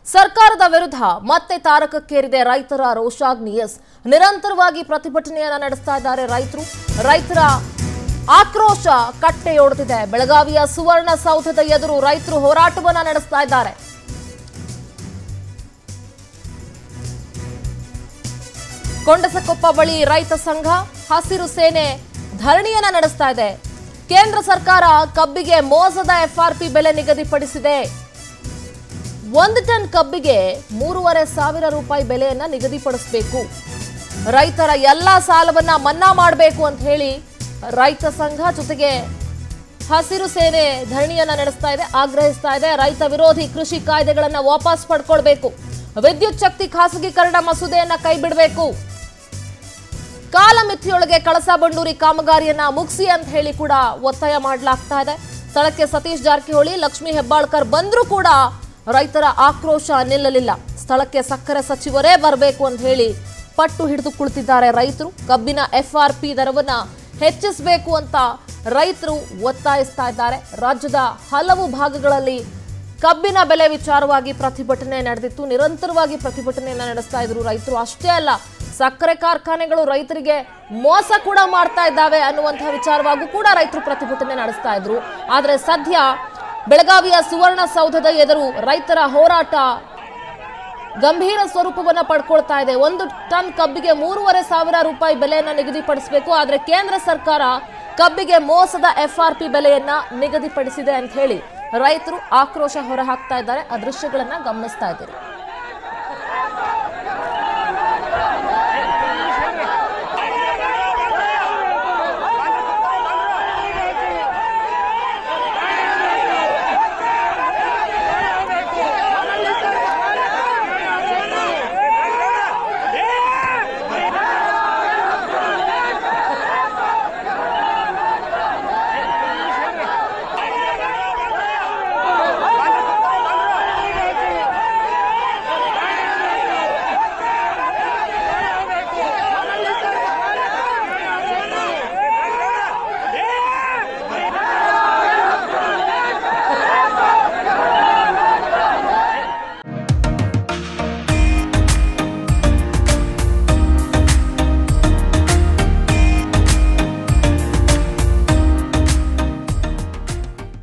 ಸರ್ಕಾರದ ವಿರುದ್ಧ ಮತ್ತೆ ತಾರಕಕ್ಕೇರಿದೆ ರೈತರ ರೋಷಾಗ್ನಿ ಎಸ್ ನಿರಂತರವಾಗಿ ಪ್ರತಿಭಟನೆಯನ್ನ ನಡೆಸ್ತಾ ಇದ್ದಾರೆ ರೈತರು ರೈತರ ಆಕ್ರೋಶ ಕಟ್ಟೆಯೊಡೆದಿದೆ ಬೆಳಗಾವಿಯ ಸುವರ್ಣಸೌಧದ ಎದುರು ರೈತರು ಹೋರಾಟವನ್ನ ನಡೆಸ್ತಾ ಇದ್ದಾರೆ ಕೊಂಡಸಕೊಪ್ಪ ಬಳಿ ರೈತ ಸಂಘ ಹಸಿರು ಸೇನೆ ಧರಣಿಯನ್ನ ನಡೆಸ್ತಾ ಇದೆ ಕೇಂದ್ರ ಸರ್ಕಾರ ಕಬ್ಬಿಗೆ ಮೋಸದ ಎಫ್ಆರ್ಪಿ ಬೆಲೆ ನಿಗದಿಪಡಿಸಿದೆ ಒಂದು ಟನ್ ಕಬ್ಬಿಗೆ ಮೂರುವರೆ ಸಾವಿರ ರೂಪಾಯಿ ಬೆಲೆಯನ್ನ ನಿಗದಿಪಡಿಸಬೇಕು ರೈತರ ಎಲ್ಲಾ ಸಾಲವನ್ನ ಮನ್ನಾ ಮಾಡಬೇಕು ಅಂತ ಹೇಳಿ ರೈತ ಸಂಘ ಜೊತೆಗೆ ಹಸಿರು ಸೇನೆ ಧರಣಿಯನ್ನ ನಡೆಸ್ತಾ ಇದೆ ಆಗ್ರಹಿಸ್ತಾ ಇದೆ ರೈತ ವಿರೋಧಿ ಕೃಷಿ ಕಾಯ್ದೆಗಳನ್ನ ವಾಪಸ್ ಪಡ್ಕೊಳ್ಬೇಕು ವಿದ್ಯುತ್ ಶಕ್ತಿ ಖಾಸಗೀಕರಣ ಮಸೂದೆಯನ್ನ ಕೈಬಿಡಬೇಕು ಕಾಲಮಿತಿಯೊಳಗೆ ಕಳಸಾ ಬಂಡೂರಿ ಕಾಮಗಾರಿಯನ್ನ ಮುಗಿಸಿ ಅಂತ ಹೇಳಿ ಕೂಡ ಒತ್ತಾಯ ಮಾಡಲಾಗ್ತಾ ಇದೆ ಸ್ಥಳಕ್ಕೆ ಸತೀಶ್ ಜಾರಕಿಹೊಳಿ ಲಕ್ಷ್ಮೀ ಹೆಬ್ಬಾಳ್ಕರ್ ಬಂದ್ರೂ ಕೂಡ ರೈತರ ಆಕ್ರೋಶ ನಿಲ್ಲಲಿಲ್ಲ ಸ್ಥಳಕ್ಕೆ ಸಕ್ಕರೆ ಸಚಿವರೇ ಬರಬೇಕು ಅಂತ ಹೇಳಿ ಪಟ್ಟು ಹಿಡಿದು ಕುಳಿತಿದ್ದಾರೆ ರೈತರು ಕಬ್ಬಿನ ಎಫ್ಆರ್ಪಿ ದರವನ್ನ ಹೆಚ್ಚಿಸಬೇಕು ಅಂತ ರೈತರು ಒತ್ತಾಯಿಸ್ತಾ ಇದ್ದಾರೆ ರಾಜ್ಯದ ಹಲವು ಭಾಗಗಳಲ್ಲಿ ಕಬ್ಬಿನ ಬೆಲೆ ವಿಚಾರವಾಗಿ ಪ್ರತಿಭಟನೆ ನಡೆದಿತ್ತು ನಿರಂತರವಾಗಿ ಪ್ರತಿಭಟನೆಯನ್ನ ನಡೆಸ್ತಾ ಇದ್ರು ರೈತರು ಅಷ್ಟೇ ಅಲ್ಲ ಸಕ್ಕರೆ ಕಾರ್ಖಾನೆಗಳು ರೈತರಿಗೆ ಮೋಸ ಕೂಡ ಮಾಡ್ತಾ ಇದ್ದಾವೆ ಅನ್ನುವಂತಹ ವಿಚಾರವಾಗೂ ಕೂಡ ರೈತರು ಪ್ರತಿಭಟನೆ ನಡೆಸ್ತಾ ಇದ್ರು ಆದ್ರೆ ಸದ್ಯ ಬೆಳಗಾವಿಯ ಸುವರ್ಣಸೌಧದ ಎದುರು ರೈತರ ಹೋರಾಟ ಗಂಭೀರ ಸ್ವರೂಪವನ್ನ ಪಡ್ಕೊಳ್ತಾ ಇದೆ ಒಂದು ಟನ್ ಕಬ್ಬಿಗೆ ಮೂರುವರೆ ಸಾವಿರ ರೂಪಾಯಿ ಬೆಲೆಯನ್ನ ನಿಗದಿಪಡಿಸಬೇಕು ಆದ್ರೆ ಕೇಂದ್ರ ಸರ್ಕಾರ ಕಬ್ಬಿಗೆ ಮೋಸದ ಎಫ್ಆರ್ಪಿ ಬೆಲೆಯನ್ನ ನಿಗದಿಪಡಿಸಿದೆ ಅಂತ ಹೇಳಿ ರೈತರು ಆಕ್ರೋಶ ಹೊರಹಾಕ್ತಾ ಇದ್ದಾರೆ ಆ ದೃಶ್ಯಗಳನ್ನ ಗಮನಿಸ್ತಾ ಇದ್ದೀರಿ